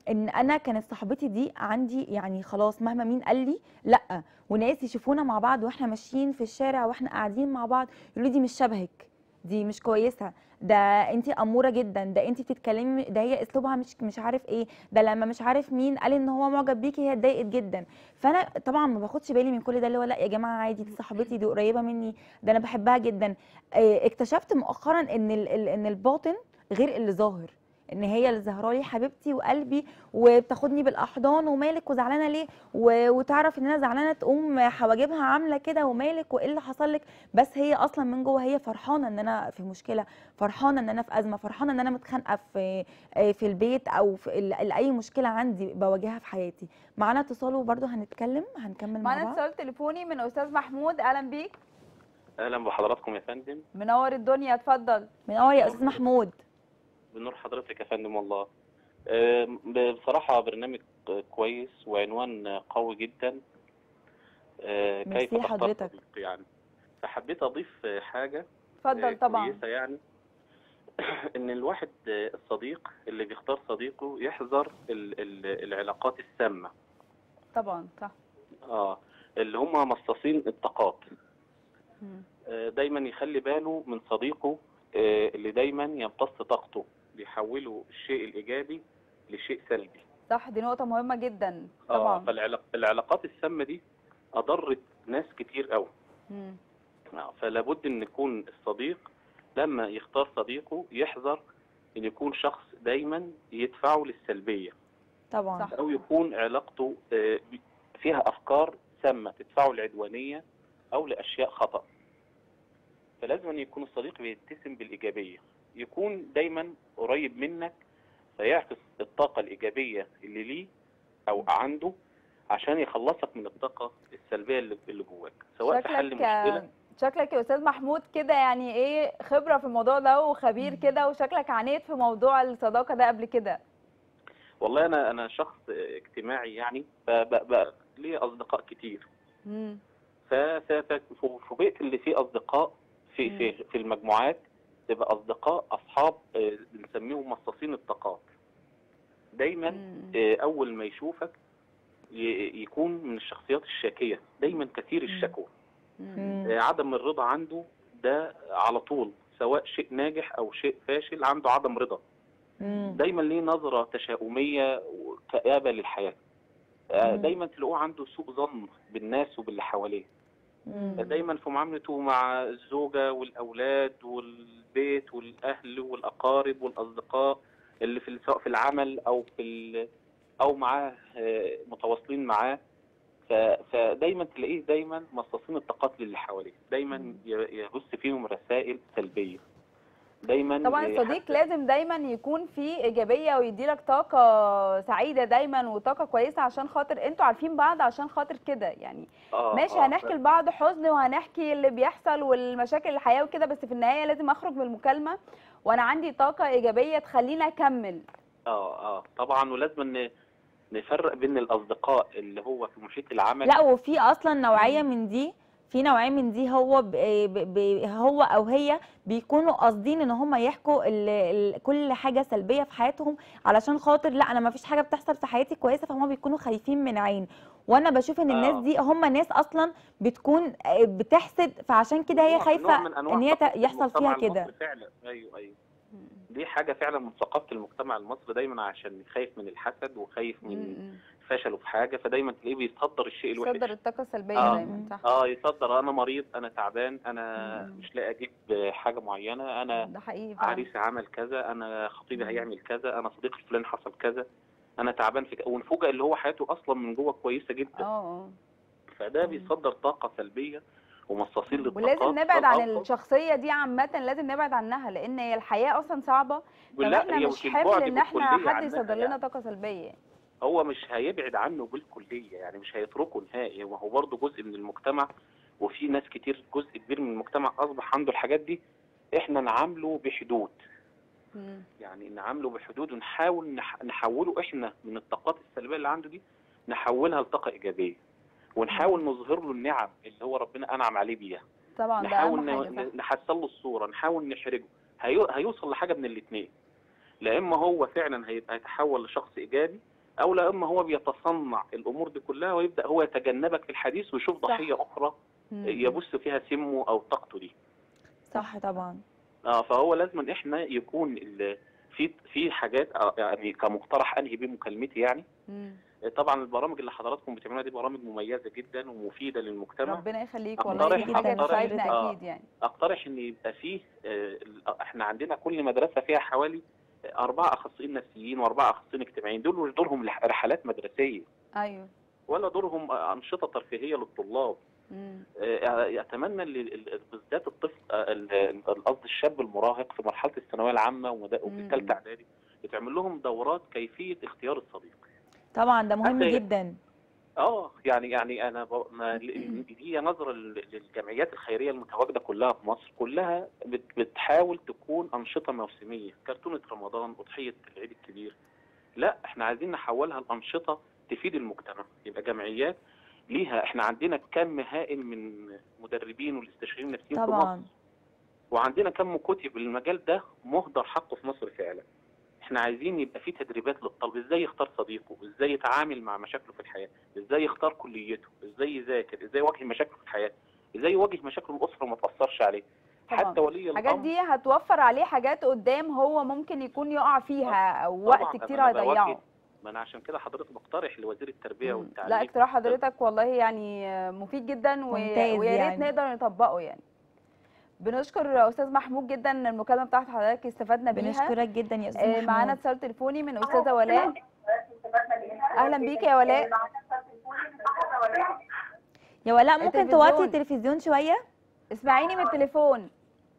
ان انا كانت صاحبتي دي عندي يعني خلاص مهما مين قال لي لا وناس يشوفونا مع بعض واحنا ماشيين في الشارع واحنا قاعدين مع بعض يقولوا دي مش شبهك دي مش كويسه ده انت اموره جدا ده انت بتتكلمي ده هي اسلوبها مش مش عارف ايه ده لما مش عارف مين قال ان هو معجب بيكي هي اتضايقت جدا فانا طبعا ما باخدش بالي من كل ده اللي هو لا يا جماعه عادي دي صاحبتي دي قريبه مني ده انا بحبها جدا آه، اكتشفت مؤخرا ان ال- ال- ان الباطن غير اللي ظاهر ان هي اللي ظاهره لي حبيبتي وقلبي وبتاخدني بالاحضان ومالك وزعلانه ليه و- وتعرف ان انا زعلانه تقوم حواجبها عامله كده ومالك وايه اللي حصل لك بس هي اصلا من جوه هي فرحانه ان انا في مشكله فرحانه ان انا في ازمه فرحانه ان انا متخانقه في آه، في البيت او في ال- ال- اي مشكله عندي بواجهها في حياتي معانا اتصال وبرده هنتكلم هنكمل مع معانا بعض اتصال تليفوني من استاذ محمود اهلا بيك اهلا بحضراتكم يا فندم منور الدنيا اتفضل من اول يا استاذ محمود بنور حضرتك يا فندم والله آم، بصراحة برنامج كويس وعنوان قوي جدا آه، ميرسي كيف تختار لحضرتك. صديق يعني فحبيت اضيف حاجة آه، اتفضل طبعا كويسة يعني ان الواحد آه، الصديق اللي بيختار صديقه يحذر ال- ال- العلاقات السامة طبعا صح اه اللي هم مصاصين الطاقات مم. آه، دايما يخلي باله من صديقه آه، اللي دايما يمتص طاقته بيحوله الشيء الايجابي لشيء سلبي صح دي نقطة مهمة جدا اه طبعا فالعلاقات السامه دي اضرت ناس كتير قوي مم. فلا بد ان يكون الصديق لما يختار صديقه يحذر ان يكون شخص دايما يدفعه للسلبيه طبعا صح. او يكون علاقته آه، فيها افكار سامه تدفعه للعدوانيه او لاشياء خطا فلازم أن يكون الصديق بيتسم بالايجابيه يكون دايما قريب منك فيعكس الطاقه الايجابيه اللي ليه او عنده عشان يخلصك من الطاقه السلبيه اللي اللي جواك سواء في حل شكلك مشكله شكلك يا استاذ محمود كده يعني ايه خبرة في الموضوع ده وخبير كده وشكلك عانيت في موضوع الصداقة ده قبل كده والله انا انا شخص اجتماعي يعني فبقى لي اصدقاء كتير مم. ف- ف- ف- فوجئت اللي فيه اصدقاء في مم. في في المجموعات تبقى اصدقاء اصحاب آه، بنسميهم مصاصين الطاقات دايما مم. آه، اول ما يشوفك ي- يكون من الشخصيات الشاكيه دايما كثير مم. الشكوى مم. مم. آه، عدم الرضا عنده ده على طول سواء شيء ناجح او شيء فاشل عنده عدم رضا مم. دايما ليه نظره تشاؤميه وكآبه للحياه آه، مم. دايما تلاقوه عنده سوء ظن بالناس وباللي حواليه مم. دايما في معاملته مع الزوجة والأولاد والبيت والأهل والأقارب والأصدقاء اللي في سواء في العمل أو في ال- أو معاه آه، متواصلين معاه ف- فدايما تلاقيه دايما مصاصين الطاقات للي حواليه دايما مم. ي- يبث فيهم رسائل سلبية دايما طبعا آه، الصديق حتى- لازم دايما يكون فيه ايجابيه ويديلك طاقه سعيده دايما وطاقه كويسه عشان خاطر انتوا عارفين بعض عشان خاطر كده يعني آه، ماشي آه، هنحكي لبعض حزن وهنحكي اللي بيحصل والمشاكل الحياه وكده بس في النهايه لازم اخرج من المكالمه وانا عندي طاقه ايجابيه تخليني اكمل اه اه طبعا ولازم ن- نفرق بين الأصدقاء اللي هو في محيط العمل لا وفي اصلا نوعيه من دي في نوعيه من دي هو ب... ب... ب... هو او هي بيكونوا قاصدين ان هم يحكوا ال... ال... كل حاجه سلبيه في حياتهم علشان خاطر لا انا ما فيش حاجه بتحصل في حياتي كويسه فهم بيكونوا خايفين من عين وانا بشوف ان الناس آه. دي هم ناس اصلا بتكون آه، بتحسد فعشان كده هي نوع- خايفه نوع من أنواع ان هي ت- ثقافة يحصل المجتمع فيها كده المصري فعلا ايوه ايوه دي حاجه فعلا من ثقافه المجتمع المصري دايما عشان خايف من الحسد وخايف من م- فشله في حاجه فدايما تلاقيه بيصدر الشيء م. الوحش صدر الطاقه السلبيه آه. دايما صح اه يصدر انا مريض انا تعبان انا مم. مش لاقي اجيب حاجه معينه انا ده حقيقي فعلا. عريسي عمل كذا انا خطيبي مم. هيعمل كذا انا صديقي فلان حصل كذا انا تعبان في ك- ونفوجئ اللي هو حياته اصلا من جوه كويسه اه جدا اه فده مم. بيصدر طاقه سلبيه ومصاصين للطاقات ولازم نبعد عن فالأفضل- الشخصيه دي عامه لازم نبعد عنها لان هي الحياه اصلا صعبه طب لا، احنا هي مش مش حمل البعد ان احنا بالكلية حد عنها يصدر لنا يعني. طاقه سلبيه هو مش هيبعد عنه بالكلية يعني مش هيتركه نهائي ما هو برضه جزء من المجتمع وفي ناس كتير جزء كبير من المجتمع أصبح عنده الحاجات دي احنا نعامله بحدود مم. يعني نعامله بحدود ونحاول نح- نحوله احنا من الطاقات السلبية اللي عنده دي نحولها لطاقة إيجابية ونحاول نظهر له النعم اللي هو ربنا أنعم عليه بيها طبعا ده نحاول اهم حاجه ن- صح. نحسن له الصورة نحاول نحرجه هيو- هيوصل لحاجة من الاتنين لا إما هو فعلا هيبقى هيتحول لشخص إيجابي او لا اما هو بيتصنع الامور دي كلها ويبدا هو يتجنبك في الحديث ويشوف صح. ضحيه اخرى مم. يبث فيها سمه او طاقته دي صح طبعا اه فهو لازم احنا يكون ال- في في حاجات آه، يعني كمقترح انهي بيه مكالمتي يعني مم. طبعا البرامج اللي حضراتكم بتعملوها دي برامج مميزه جدا ومفيده للمجتمع ربنا يخليك أقترح- والله دي حاجه أقترح- تساعدنا آه. اكيد يعني اقترح ان يبقى فيه آه، ال- احنا عندنا كل مدرسه فيها حوالي اربعه اخصائيين نفسيين واربعه اخصائيين اجتماعيين دول مش دورهم لح- رحلات مدرسيه ايوه ولا دورهم آه، انشطه ترفيهيه للطلاب مم. آه، اتمنى ان ال- ال- بالذات الطفل آه، ال- ال- قصدي الشاب المراهق في مرحله الثانويه العامه ومدا- وفي مم. الثالثه اعدادي يتعمل لهم دورات كيفيه اختيار الصديق طبعا ده مهم حتى- جدا اه يعني يعني انا ب... ما... دي نظره لل- للجمعيات الخيريه المتواجده كلها في مصر كلها بت... بتحاول تكون انشطه موسميه كرتونه رمضان اضحيه العيد الكبير لا احنا عايزين نحولها لانشطه تفيد المجتمع يبقى جمعيات ليها احنا عندنا كم هائل من مدربين والاستشاريين النفسيين في مصر طبعا وعندنا كم كتب المجال ده مهدر حقه في مصر فعلا احنا عايزين يبقى في تدريبات للطالب ازاي يختار صديقه ازاي يتعامل مع مشاكله في الحياه ازاي يختار كليته ازاي يذاكر ازاي يواجه مشاكله في الحياه ازاي يواجه مشاكل الاسره وما تاثرش عليه طبعاً. حتى ولي الحاجات الامر دي هتوفر عليه حاجات قدام هو ممكن يكون يقع فيها او طبعاً، وقت أنا كتير بوجه- هيضيعه ما انا عشان كده حضرتك بقترح لوزير التربيه مم. والتعليم لا اقتراح حضرتك والله يعني مفيد جدا و... ممتاز ويا ريت يعني. نقدر نطبقه يعني بنشكر استاذ محمود جدا المكالمه بتاعت حضرتك استفدنا بيها بنشكرك جدا يا استاذ آه، محمود معانا اتصال تليفوني من استاذه ولاء اهلا بيك يا ولاء يا ولاء ممكن التلفزيون. توطي التلفزيون شويه اسمعيني من التليفون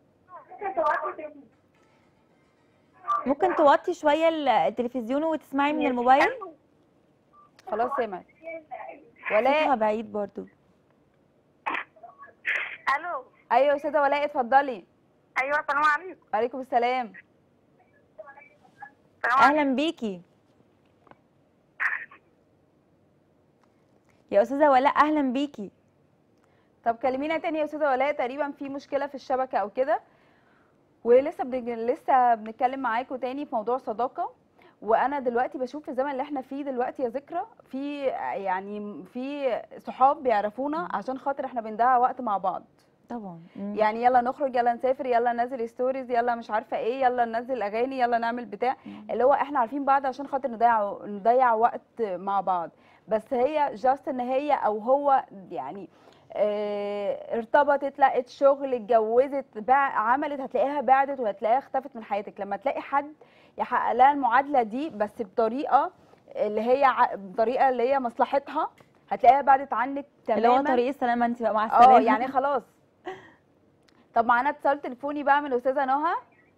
ممكن توطي شويه ال- التلفزيون وتسمعي من الموبايل خلاص سمعت ولاء صوتها بعيد برضو الو ايوه يا استاذه ولاء اتفضلي ايوه السلام عليكم وعليكم السلام السلام عليكم اهلا بيكي يا استاذه ولاء اهلا بيكي طب كلمينا تاني يا استاذه ولاء تقريبا في مشكله في الشبكه او كده ولسه بنج... لسه بنتكلم معاكم تاني في موضوع صداقه وانا دلوقتي بشوف في الزمن اللي احنا فيه دلوقتي يا ذكرى في يعني في صحاب بيعرفونا عشان خاطر احنا بنضيع وقت مع بعض طبعا مم. يعني يلا نخرج يلا نسافر يلا ننزل ستوريز يلا مش عارفه ايه يلا ننزل اغاني يلا نعمل بتاع اللي هو احنا عارفين بعض عشان خاطر نضيع نضيع وقت مع بعض بس هي جاست ان هي او هو يعني اه ارتبطت لقت شغل اتجوزت باع عملت هتلاقيها بعدت وهتلاقيها اختفت من حياتك لما تلاقي حد يحقق لها المعادله دي بس بطريقه اللي هي ع- بطريقه اللي هي مصلحتها هتلاقيها بعدت عنك تماما اللي هو طريق السلامه انت بقى مع اه السلامه يعني خلاص طب معانا اتصال تليفوني بقى من الاستاذه نهى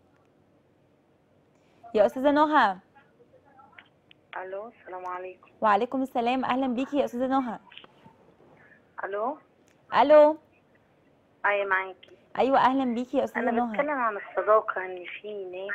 يا استاذه نهى الو السلام عليكم وعليكم السلام اهلا بيكي يا استاذه نهى الو الو اي معاكي ايوه اهلا بيكي يا استاذه انا نهى بتكلم عن الصداقه ان في ناس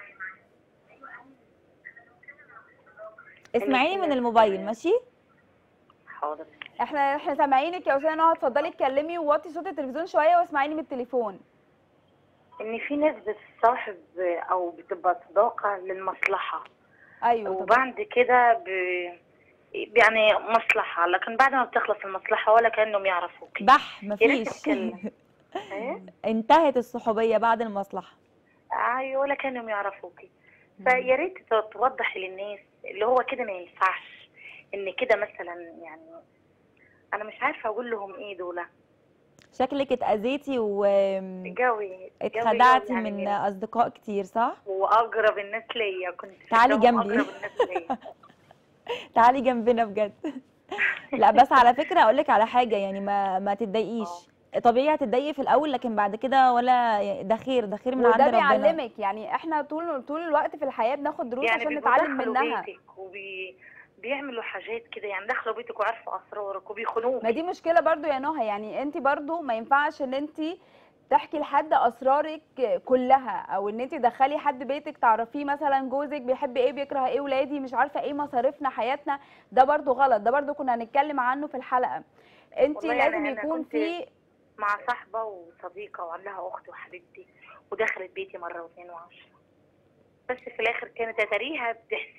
اسمعيني من الموبايل ماشي حاضر احنا احنا سامعينك يا استاذه نهى اتفضلي اتكلمي ووطي صوت التلفزيون شويه واسمعيني من التليفون ان في ناس بتصاحب او بتبقى صداقه للمصلحه ايوه طبعا وبعد كده ب... يعني مصلحه لكن بعد ما بتخلص المصلحه ولا كانهم يعرفوك بح يا ريت مفيش تتكلم. ايه انتهت الصحوبيه بعد المصلحه ايوه ولا كانهم يعرفوكي فيا ريت ت- توضح للناس اللي هو كده ما ينفعش ان كده مثلا يعني انا مش عارفه اقول لهم ايه دول شكلك اتاذيتي جوي واتخدعتي يعني من اصدقاء كتير صح واقرب الناس ليا كنت تعالي فاكراهم جنبي. اقرب الناس ليا تعالي جنبنا بجد لا بس على فكره اقول لك على حاجه يعني ما ما تتضايقيش طبيعي هتتضايقي في الاول لكن بعد كده ولا ده خير ده خير من عند وده ربنا بيعلمك يعني احنا طول طول الوقت في الحياه بناخد دروس يعني عشان نتعلم بيدخلوا منها بيتك وبي بيعملوا حاجات كده يعني دخلوا بيتك وعارفوا اسرارك وبيخونوك ما دي مشكله برضو يا نهى يعني انت برضو ما ينفعش ان انت تحكي لحد اسرارك كلها او ان انت تدخلي حد بيتك تعرفيه مثلا جوزك بيحب ايه بيكره ايه ولادي مش عارفه ايه مصاريفنا حياتنا ده برضو غلط ده برضو كنا هنتكلم عنه في الحلقه انت والله أنا- لازم أنا يكون كنت- في مع صاحبه وصديقه وعندها اخت وحبيبتي ودخلت بيتي مره واثنين وعشرة بس في الاخر كانت اتاريها بتحسد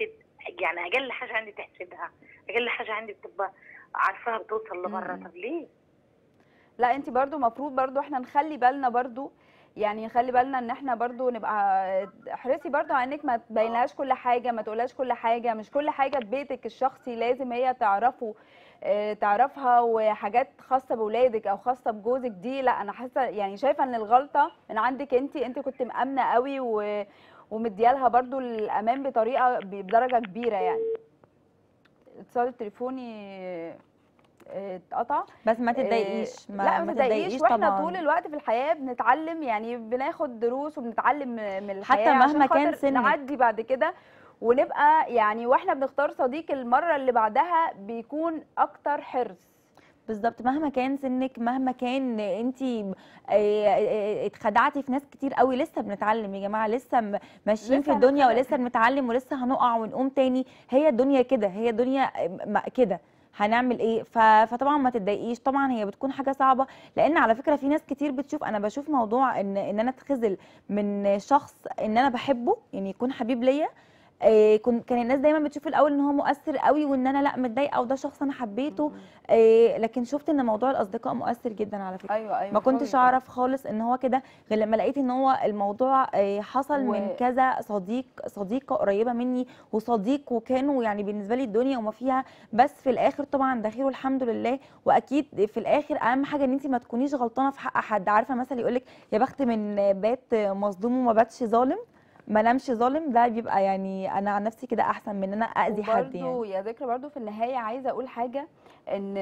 يعني اقل حاجه عندي تحسبها اقل حاجه عندي بتبقى عارفاها بتوصل لبره مم. طب ليه لا انت برضو مفروض برضو احنا نخلي بالنا برضو يعني نخلي بالنا ان احنا برضو نبقى احرصي برضو على انك ما تبينلهاش كل حاجه ما تقولهاش كل حاجه مش كل حاجه في بيتك الشخصي لازم هي تعرفه اه، تعرفها وحاجات خاصه باولادك او خاصه بجوزك دي لا انا حاسه يعني شايفه ان الغلطه من عندك انت انت كنت مامنه قوي و ومديالها برضو الامان بطريقه بدرجه كبيره يعني اتصال التليفوني اه، اتقطع بس ما إيه، تتضايقيش لا ما تضايقيش واحنا طبعا طول الوقت في الحياه بنتعلم يعني بناخد دروس وبنتعلم من الحياه حتى عشان مهما كان خاطر سنك. نعدي بعد كده ونبقى يعني واحنا بنختار صديق المره اللي بعدها بيكون اكتر حرص بالظبط مهما كان سنك مهما كان انت اتخدعتي في ناس كتير قوي لسه بنتعلم يا جماعه لسه م- ماشيين في لسه الدنيا هنتخدع. ولسه بنتعلم ولسه هنقع ونقوم تاني هي الدنيا كده هي الدنيا م- كده هنعمل ايه ف- فطبعا ما تتضايقيش طبعا هي بتكون حاجه صعبه لان على فكره في ناس كتير بتشوف انا بشوف موضوع ان ان انا اتخذل من شخص ان انا بحبه يعني يكون حبيب ليا إيه كن- كان الناس دايما بتشوف الاول ان هو مؤثر قوي وان انا لا متضايقه وده شخص انا حبيته إيه لكن شفت ان موضوع الاصدقاء مؤثر جدا على فكره ايوه ايوه ما كنتش قوي اعرف خالص ان هو كده غير لما لقيت ان هو الموضوع آه، حصل و- من كذا صديق صديقه قريبه مني وصديق وكانوا يعني بالنسبه لي الدنيا وما فيها بس في الاخر طبعا ده خير والحمد لله واكيد في الاخر اهم حاجه ان انت ما تكونيش غلطانه في حق حد عارفه مثل يقول لك يا بخت من بات مظلوم وما باتش ظالم ما نامش ظالم ده بيبقى يعني انا عن نفسي كده احسن من ان انا اذي حد يعني وبرضو يا ذكرى برضو في النهايه عايزه اقول حاجه ان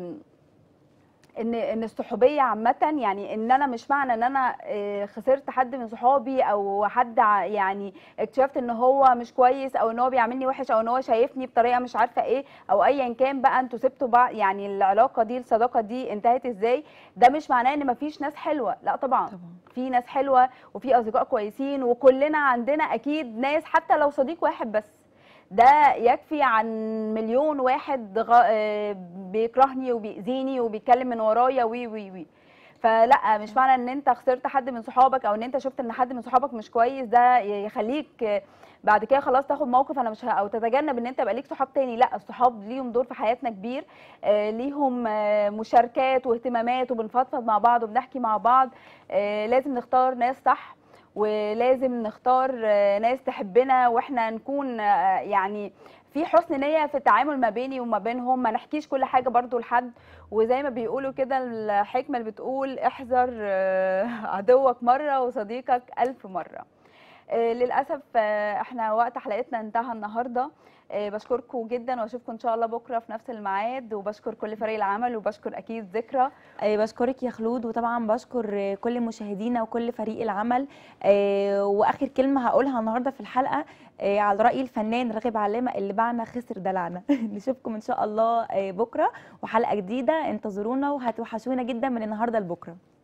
ان ان الصحوبيه عامه يعني ان انا مش معنى ان انا آه، خسرت حد من صحابي او حد ع- يعني اكتشفت ان هو مش كويس او ان هو بيعاملني وحش او ان هو شايفني بطريقه مش عارفه ايه او ايا كان بقى انتوا سبتوا بعض يعني العلاقه دي الصداقه دي انتهت ازاي ده مش معناه ان مفيش ناس حلوه لا طبعا طبعا في ناس حلوه وفي اصدقاء كويسين وكلنا عندنا اكيد ناس حتى لو صديق واحد بس ده يكفي عن مليون واحد غ... آه، بيكرهني وبيأذيني وبيتكلم من ورايا وي وي وي فلا مش معنى ان انت خسرت حد من صحابك او ان انت شفت ان حد من صحابك مش كويس ده يخليك آه، بعد كده خلاص تاخد موقف انا مش ه... او تتجنب ان انت يبقى ليك صحاب تاني لا الصحاب ليهم دور في حياتنا كبير آه، ليهم آه، مشاركات واهتمامات وبنفضفض مع بعض وبنحكي مع بعض آه، لازم نختار ناس صح ولازم نختار آه، ناس تحبنا واحنا نكون آه، يعني في حسن نية في التعامل ما بيني وما بينهم ما نحكيش كل حاجة برضو لحد وزي ما بيقولوا كده الحكمة اللي بتقول احذر آه، عدوك مرة وصديقك ألف مرة آه، للأسف آه، احنا وقت حلقتنا انتهى النهاردة آه، بشكركم جدا واشوفكم ان شاء الله بكره في نفس الميعاد وبشكر كل فريق العمل وبشكر اكيد ذكرى آه، بشكرك يا خلود وطبعا بشكر آه، كل مشاهدينا وكل فريق العمل آه، واخر كلمه هقولها النهارده في الحلقه آه، على راي الفنان راغب علامه اللي باعنا خسر دلعنا نشوفكم ان شاء الله آه، بكره وحلقه جديده انتظرونا وهتوحشونا جدا من النهارده لبكره